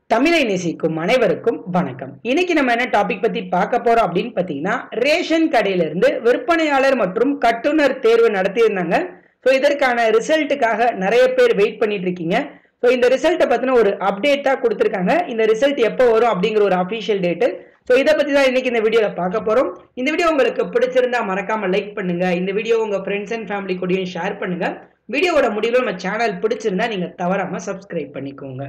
தமிழை நேசிக்கும் அனைவருக்கும் வணக்கம் இன்னைக்கு நம்ம என்ன டாபிக் பத்தி பார்க்க போறோம் அப்படின்னு பாத்தீங்கன்னா ரேஷன் கடையில இருந்து விற்பனையாளர் மற்றும் கட்டுனர் தேர்வு நடத்தியிருந்தாங்க ஸோ இதற்கான ரிசல்ட்டுக்காக நிறைய பேர் வெயிட் பண்ணிட்டு இருக்கீங்க ஸோ இந்த ரிசல்ட்டை பத்தின ஒரு அப்டேட்டா கொடுத்துருக்காங்க இந்த ரிசல்ட் எப்போ வரும் அப்படிங்கிற ஒரு அஃபிஷியல் டேட்டு ஸோ இதை பத்தி தான் இன்னைக்கு இந்த வீடியோல பார்க்க போறோம் இந்த வீடியோ உங்களுக்கு பிடிச்சிருந்தா மறக்காம லைக் பண்ணுங்க இந்த வீடியோ உங்க ஃப்ரெண்ட்ஸ் அண்ட் ஃபேமிலி கூடயும் ஷேர் பண்ணுங்க வீடியோவோட முடிவில் நம்ம சேனல் பிடிச்சிருந்தா நீங்க தவறாம சப்ஸ்கிரைப் பண்ணிக்கோங்க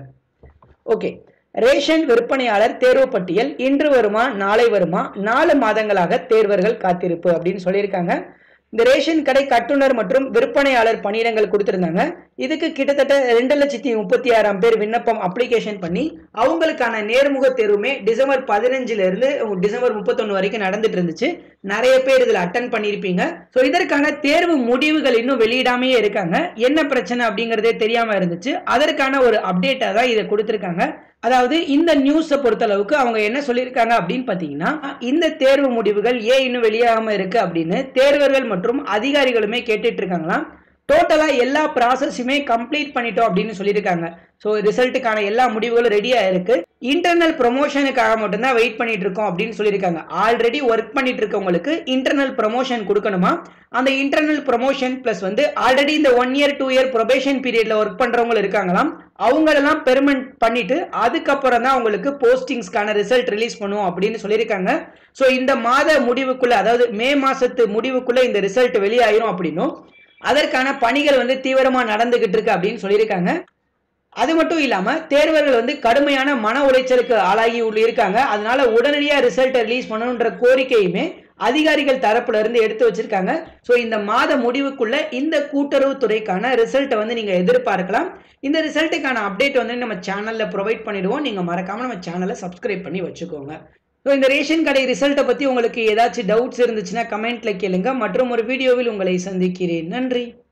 ஓகே ரேஷன் விற்பனையாளர் தேர்வு பட்டியல் இன்று வருமா நாளை வருமா நாலு மாதங்களாக தேர்வர்கள் காத்திருப்பு அப்படின்னு சொல்லியிருக்காங்க இந்த ரேஷன் கடை கட்டுனர் மற்றும் விற்பனையாளர் பணியிடங்கள் கொடுத்திருந்தாங்க இதுக்கு கிட்டத்தட்ட ரெண்டு லட்சத்தி முப்பத்தி ஆறாம் பேர் விண்ணப்பம் அப்ளிகேஷன் பண்ணி அவங்களுக்கான நேர்முக தேர்வுமே டிசம்பர் பதினஞ்சுல இருந்து டிசம்பர் முப்பத்தொன்னு வரைக்கும் நடந்துட்டு இருந்துச்சு நிறைய பேர் இதுல அட்டன் பண்ணியிருப்பீங்க ஸோ இதற்கான தேர்வு முடிவுகள் இன்னும் வெளியிடாமையே இருக்காங்க என்ன பிரச்சனை அப்படிங்கறதே தெரியாம இருந்துச்சு அதற்கான ஒரு அப்டேட்டா தான் இதை கொடுத்திருக்காங்க அதாவது இந்த நியூஸை பொறுத்தளவுக்கு அவங்க என்ன சொல்லியிருக்காங்க அப்படின்னு பார்த்தீங்கன்னா இந்த தேர்வு முடிவுகள் ஏன் இன்னும் வெளியாகாம இருக்கு அப்படின்னு தேர்வர்கள் மற்றும் அதிகாரிகளுமே கேட்டுட்டு இருக்காங்களாம் டோட்டலா எல்லா ப்ராசஸுமே கம்ப்ளீட் பண்ணிட்டோம் அப்படின்னு சொல்லியிருக்காங்க ஸோ ரிசல்ட்டுக்கான எல்லா முடிவுகளும் ரெடியா இருக்கு இன்டர்னல் ப்ரொமோஷனுக்காக மட்டும்தான் வெயிட் பண்ணிட்டு இருக்கோம் அப்படின்னு சொல்லியிருக்காங்க ஆல்ரெடி ஒர்க் பண்ணிட்டு இருக்கவங்களுக்கு இன்டர்னல் ப்ரொமோஷன் கொடுக்கணுமா அந்த இன்டர்னல் ப்ரொமோஷன் பிளஸ் வந்து ஆல்ரெடி இந்த one year two year probation பீரியட்ல ஒர்க் பண்றவங்க இருக்காங்களாம் அவங்களெல்லாம் பெர்மனன்ட் பண்ணிட்டு அதுக்கப்புறம் தான் அவங்களுக்கு போஸ்டிங்ஸ்க்கான ரிசல்ட் ரிலீஸ் பண்ணுவோம் அப்படின்னு சொல்லியிருக்காங்க ஸோ இந்த மாத முடிவுக்குள்ள அதாவது மே மாசத்து முடிவுக்குள்ள இந்த ரிசல்ட் வெளியாயிரும் அப்படின்னும் அதற்கான பணிகள் வந்து தீவிரமா நடந்துகிட்டு இருக்கு அப்படின்னு சொல்லியிருக்காங்க அது மட்டும் இல்லாம தேர்வர்கள் வந்து கடுமையான மன உளைச்சலுக்கு ஆளாகி உள்ள இருக்காங்க அதனால உடனடியா ரிசல்ட்டை ரிலீஸ் பண்ணணுன்ற கோரிக்கையுமே அதிகாரிகள் தரப்புல இருந்து எடுத்து வச்சிருக்காங்க ஸோ இந்த மாத முடிவுக்குள்ள இந்த கூட்டுறவு துறைக்கான ரிசல்ட்டை வந்து நீங்க எதிர்பார்க்கலாம் இந்த ரிசல்ட்டுக்கான அப்டேட் வந்து நம்ம சேனல்ல ப்ரொவைட் பண்ணிடுவோம் நீங்க மறக்காம நம்ம சேனலை சப்ஸ்கிரைப் பண்ணி வச்சுக்கோங்க ஸோ இந்த ரேஷன் கடை ரிசல்ட்டை பத்தி உங்களுக்கு ஏதாச்சும் டவுட்ஸ் இருந்துச்சுன்னா கமெண்ட்ல கேளுங்க மற்றும் ஒரு வீடியோவில் உங்களை சந்திக்கிறேன் நன்றி